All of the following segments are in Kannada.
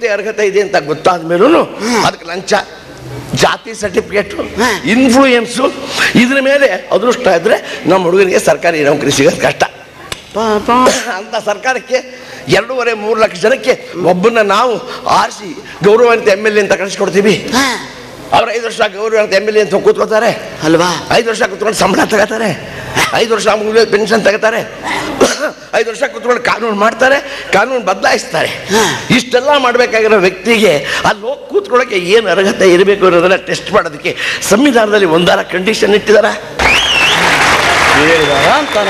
ಮತ್ತೆ ಅರ್ಹತೆ ಇದೆ ಅಂತ ಗೊತ್ತಾದ ಮೇಲೂ ಅದಕ್ಕೆ ಲಂಚ ಜಾತಿ ಸರ್ಟಿಫಿಕೇಟು ಹಾ. ಇನ್ಫ್ಲೂಯೆನ್ಸು ಇದ್ರ ಮೇಲೆ ಅದೃಷ್ಟ ಇದ್ರೆ ನಮ್ಮ ಹುಡುಗನಿಗೆ ಸರ್ಕಾರಿ ನೌಕರಿ ಸಿಗೋದು ಕಷ್ಟ ಪಾಪ ಅಂತ ಸರ್ಕಾರಕ್ಕೆ ಎರಡೂವರೆ ಮೂರು ಲಕ್ಷ ಜನಕ್ಕೆ ಒಬ್ಬನ್ನ ನಾವು ಆರಿಸಿ ಗೌರವಾನ್ವಿತ ಎಮ್ ಎಲ್ ಎ ಅಂತ ಕಳಿಸ್ಕೊಡ್ತೀವಿ ಹಾ, ಅವ್ರು ಐದು ವರ್ಷ ಗೌರವಾನ್ವಿತ ಎಮ್ ಎಲ್ ಎ ಅಂತ ಕೂತ್ಕೋತಾರೆ ಅಲ್ವಾ ಐದು ವರ್ಷ ಕೂತ್ಕೊಂಡು ಸಂಬಳ ತಗೋತಾರೆ ಐದು ವರ್ಷ ಮುಗಿದ ಪೆನ್ಷನ್ ತಗೋತಾರೆ ಐದು ವರ್ಷ ಕೂತ್ಕೊಂಡು ಕಾನೂನು ಮಾಡ್ತಾರೆ ಕಾನೂನು ಬದಲಾಯಿಸ್ತಾರೆ ಹಾ. ಇಷ್ಟೆಲ್ಲ ಮಾಡಬೇಕಾಗಿರೋ ವ್ಯಕ್ತಿಗೆ ಅಲ್ಲಿ ಹೋಗಿ ಕೂತ್ಕೊಳ್ಳೋಕೆ ಏನು ಅರ್ಹತೆ ಇರಬೇಕು ಅನ್ನೋದನ್ನ ಟೆಸ್ಟ್ ಮಾಡೋದಕ್ಕೆ ಸಂವಿಧಾನದಲ್ಲಿ ಒಂದಾರ ಕಂಡೀಷನ್ ಇಟ್ಟಿದಾರ ಹೇಳಿದಾರ ಅಂತಾನ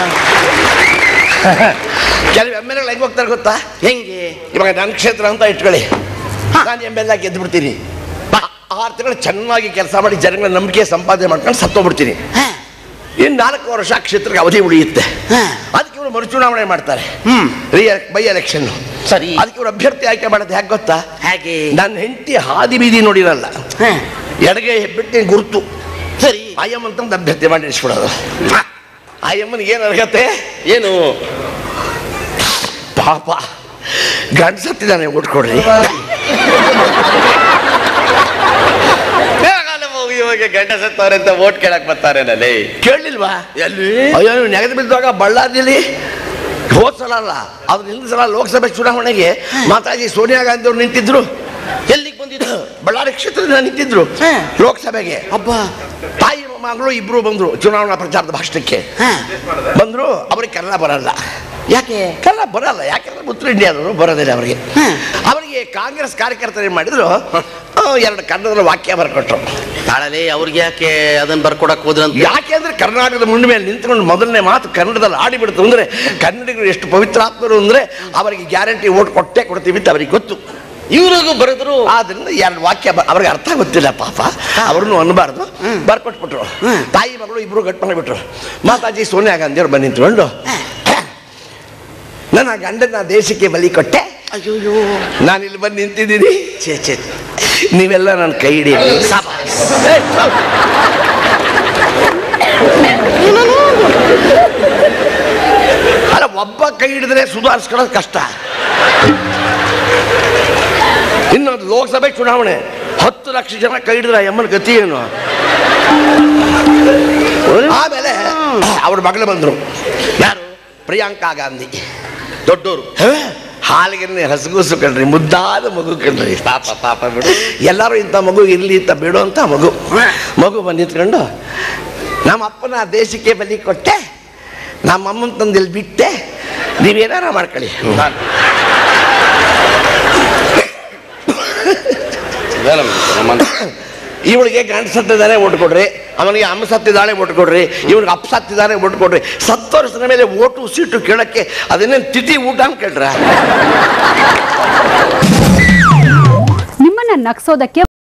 ಕೆಲವು ಎಮ್ ಎಲ್ ಎಗಳು ಹೆಂಗೆ ಹೋಗ್ತಾರೆ ಗೊತ್ತಾ ಹೆಂಗೆ ಇವಾಗ ನನ್ನ ಕ್ಷೇತ್ರ ಅಂತ ಇಟ್ಕೊಳ್ಳಿ ನಾನು ಎಮ್ ಎಲ್ ಎ ಗೆದ್ದು ಬಿಡ್ತೀನಿ ಆರು ತಿಂಗಳು ಚೆನ್ನಾಗಿ ಕೆಲಸ ಮಾಡಿ ಜನಗಳ ನಂಬಿಕೆ ಸಂಪಾದನೆ ಮಾಡ್ಕೊಂಡು ಸತ್ತೋಗ್ಬಿಡ್ತೀನಿ ಹಾ, ಇನ್ನು ನಾಲ್ಕು ವರ್ಷ ಆ ಕ್ಷೇತ್ರಕ್ಕೆ ಅವಧಿ ಉಳಿಯುತ್ತೆ ಹಾ. ಅದಕ್ಕೆ ಇವರು ಮರುಚುನಾವಣೆ ಮಾಡ್ತಾರೆ ಹ್ಮ್. ರೀ ಬೈ ಎಲೆಕ್ಷನ್ ಸರಿ ಅದಕ್ಕೆ ಇವರು ಅಭ್ಯರ್ಥಿ ಆಯ್ಕೆ ಮಾಡೋದು ಹೇಗೆ ಗೊತ್ತಾ ಹೇಗೆ ನನ್ನ ಹೆಂಡತಿ ಹಾದಿ ಬೀದಿ ನೋಡಿರಲ್ಲ ಹಾ, ಎಡಗೆ ಬಿಟ್ಟು ಗುರುತು ಸರಿ ಆಯಮ್ಮ ಅಂತ ಅಭ್ಯರ್ಥಿ ಮಾಡಿ ಇಳಿಸ್ಬಿಡೋದು ಆಯಮ್ಮನಿಗೆ ಏನು ಅರ್ಹತೆ ಏನು ಪಾಪ ಗಂಡ ಸತ್ತಿದ್ದಾನೆ ಓಟ್ ಕೊಡ್ರಿ ಇವಾಗ ಗಂಡ ಸತ್ತವ್ರೆ ಅಂತ ಓಟ್ ಕೇಳಕ್ ಬರ್ತಾರೆ ನಲ್ಲಿ ಕೇಳಲಿಲ್ವಾ ಎಲ್ಲಿ ಅಯ್ಯೋ ನೀವು ನೆಗೆದು ಬಿದ್ದಾಗ ಬಳ್ಳಾರಿಯಲ್ಲಿ ಹೋದ್ ಸಲ ಅಲ್ಲ ಅವ್ರು ಹಿಂದಿನ ಸಲ ಲೋಕಸಭೆ ಚುನಾವಣೆಗೆ ಮಾತಾಜಿ ಸೋನಿಯಾ ಗಾಂಧಿ ಅವ್ರು ನಿಂತಿದ್ರು ಎಲ್ಲಿಗೆ ಬಂದಿದ್ದು ಬಳ್ಳಾರಿ ಕ್ಷೇತ್ರದಿಂದ ನಿಂತಿದ್ರು ಹಾ. ಲೋಕಸಭೆಗೆ ಹಬ್ಬ ತಾಯಿ ಮಗಳು ಇಬ್ರು ಬಂದ್ರು ಚುನಾವಣಾ ಪ್ರಚಾರದ ಭಾಷಣಕ್ಕೆ ಹಾ, ಬಂದ್ರು ಅವ್ರಿಗೆ ಕನ್ನಡ ಬರಲ್ಲ ಯಾಕೆ ಕನ್ನಡ ಬರಲ್ಲ ಯಾಕಂದ್ರೆ ಉತ್ತರ ಇಂಡಿಯಾದವರು ಬರೋದಿಲ್ಲ ಅವರಿಗೆ ಹಾ. ಅವರಿಗೆ ಕಾಂಗ್ರೆಸ್ ಕಾರ್ಯಕರ್ತರು ಏನು ಮಾಡಿದ್ರು ಆ, ಎರಡು ಕನ್ನಡದ ವಾಕ್ಯ ಬರ್ಕೊಟ್ರು ತಾಳಲೆ ಅವ್ರಿಗೆ ಯಾಕೆ ಅದನ್ನ ಬರ್ಕೊಡಕ್ ಹೋದ್ರಂತ ಯಾಕೆಂದ್ರೆ ಕರ್ನಾಟಕದ ಮುಂದೆ ಮೇಲೆ ನಿಂತ್ಕೊಂಡು ಮೊದಲನೇ ಮಾತು ಕನ್ನಡದಲ್ಲಿ ಆಡಿಬಿಡ್ತು ಅಂದ್ರೆ ಕನ್ನಡಿಗರು ಎಷ್ಟು ಪವಿತ್ರಾತ್ಮರು ಅಂದ್ರೆ ಅವರಿಗೆ ಗ್ಯಾರಂಟಿ ಓಟ್ ಕೊಟ್ಟೆ ಕೊಡ್ತೀವಿ ಅಂತ ಅವರಿಗೆ ಗೊತ್ತು ಇವ್ರಿಗೂ ಬರೆದ್ರು ಆದ್ರಿಂದ ಎರಡು ವಾಕ್ಯ ಬ- ಅವ್ರಿಗೆ ಅರ್ಥ ಗೊತ್ತಿಲ್ಲ ಪಾಪ ಅವ್ರನ್ನು ಅನ್ಬಾರ್ದು ಬರ್ಕೊಟ್ಬಿಟ್ರು ತಾಯಿ ಮಗಳು ಇಬ್ರು ಗಟ್ ಮಾಡಿಬಿಟ್ರು ಮಾತಾಜಿ ಸೋನಿಯಾ ಗಾಂಧಿ ಅವ್ರು ಬಂದು ನಿಂತ್ಕೊಂಡು ನನ್ನ ಗಂಡನ ದೇಶಕ್ಕೆ ಬಲಿ ಕೊಟ್ಟೆ ಅಯ್ಯೋ ನಾನು ಇಲ್ಲಿ ಬಂದು ನಿಂತಿದ್ದೀನಿ ಛೇ ಛೇ ನೀವೆಲ್ಲ ನನ್ನ ಕೈ ಹಿಡಿಯಿರಿ ಸಾಬಾಸ್. ಅಲ್ಲ ಒಬ್ಬ ಕೈ ಹಿಡಿದ್ರೆ ಸುಧಾರಿಸ್ಕೊಳ್ಳೋದು ಕಷ್ಟ ಇನ್ನೊಂದು ಲೋಕಸಭೆ ಚುನಾವಣೆ ಹತ್ತು ಲಕ್ಷ ಜನ ಕೈ ಹಿಡಿದ್ರೆ ಎಮ್ಮನ ಗತಿ ಏನು ಆಮೇಲೆ ಅವ್ರ ಮಗಳು ಬಂದರು ಯಾರು ಪ್ರಿಯಾಂಕಾ ಗಾಂಧಿ ದೊಡ್ಡೋರು ಹಾಲಿಗೆ ಹಸಗೂಸು ಕಣ್ರಿ ಮುದ್ದಾದ ಮಗು ಕಣ್ರಿ ಪಾಪ ಪಾಪ ಬಿಡು ಎಲ್ಲರೂ ಇಂಥ ಮಗು ಇರಲಿ ಅಂತ ಬಿಡು ಅಂತ ಮಗು ಮಗು ಬಂದು ನಿಂತ್ಕೊಂಡು ನಮ್ಮ ಅಪ್ಪನ ದೇಶಕ್ಕೆ ಬಲಿ ಕೊಟ್ಟೆ ನಮ್ಮ ಅಮ್ಮನ ತಂದು ಇಲ್ಲಿ ಬಿಟ್ಟೆ ನೀವೇನಾರ ಮಾಡ್ಕೊಳ್ಳಿ ಇವಳಿಗೆ ಗಂಡ ಸತ್ತಿದ್ದಾನೆ ಓಟ್ ಕೊಡ್ರಿ ಅವನಿಗೆ ಅಮ್ಮ ಸತ್ತಿದ್ದಾಳೆ ಓಟ್ ಕೊಡ್ರಿ ಇವನಿಗೆ ಅಪ್ಪ ಸತ್ತಿದ್ದಾನೆ ಓಟ್ ಕೊಡ್ರಿ ಸತ್ತು ವರ್ಷದ ಮೇಲೆ ಓಟು ಸೀಟು ಕೇಳಕ್ಕೆ ಅದನ್ನೇನು ತಿಥಿ ಊಟ ಅಂತ ಕೇಳ್ರ ನಿಮ್ಮನ್ನ ನಗ್ಸೋದಕ್ಕೆ